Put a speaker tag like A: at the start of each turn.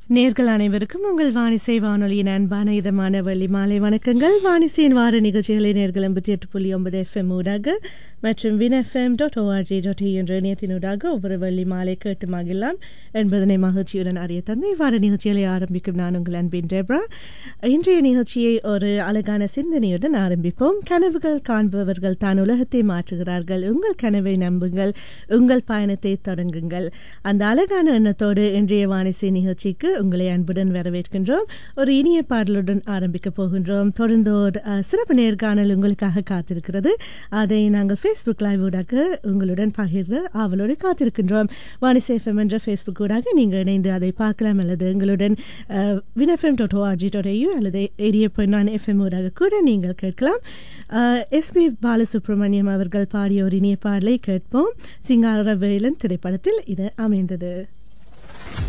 A: நேர்கள் அனைவருக்கும் உங்கள் வாணிசை வானொலியின் அன்பான இதமான வள்ளி மாலை வணக்கங்கள் வாணிசையின் வார நிகழ்ச்சிகளை நேர்கள் எண்பத்தி எட்டு புள்ளி ஒன்பது எஃப்எம் ஊடாக மற்றும் win FM dot O R G dot என்ற இணையத்தினூடாக ஒவ்வொரு வள்ளி மாலை கேட்டு மகிழலாம் என்பதனை மகிழ்ச்சியுடன் அறிய தந்து இவ்வாறு நிகழ்ச்சிகளை ஆரம்பிக்கும் நான் உங்கள் அன்பின் டெப்ரா இன்றைய நிகழ்ச்சியை ஒரு அழகான சிந்தனையுடன் ஆரம்பிப்போம் கனவுகள் காண்பவர்கள் தான் உலகத்தை மாற்றுகிறார்கள் உங்கள் கனவை நம்புங்கள் உங்கள் பயணத்தை தொடங்குங்கள் அந்த அழகான எண்ணத்தோடு இன்றைய வானிசை நிகழ்ச்சிக்கு உங்களை அன்புடன் வரவேற்கின்றோம் ஒரு இனிய பாடலுடன் ஆரம்பிக்க போகின்றோம் தொடர்ந்து ஒரு அஹ், சிறப்பு நேர்காணல் உங்களுக்காக காத்திருக்கிறது அதை நாங்கள் ஃபேஸ்புக் லைவ் ஊடாக உங்களுடன் பகிர்ந்து ஆவலோடு காத்திருக்கின்றோம் வானிசை எஃப்எம் என்ற ஃபேஸ்புக் ஊடாக நீங்கள் இணைந்து அதை பார்க்கலாம் அல்லது எங்களுடன் வின்எஃப்எம் டாட் ஓஆர்ஜி டாட் ஐயோ அல்லது ஏரிய பாயிண்ட் நான் எஃப்எம் ஊடாக கூட நீங்கள் கேட்கலாம் எஸ்பி பாலசுப்ரமணியம் அவர்கள் பாடிய ஒரு இனிய பாடலை கேட்போம் சிங்கார வேலன் திரைப்படத்தில் இது அமைந்தது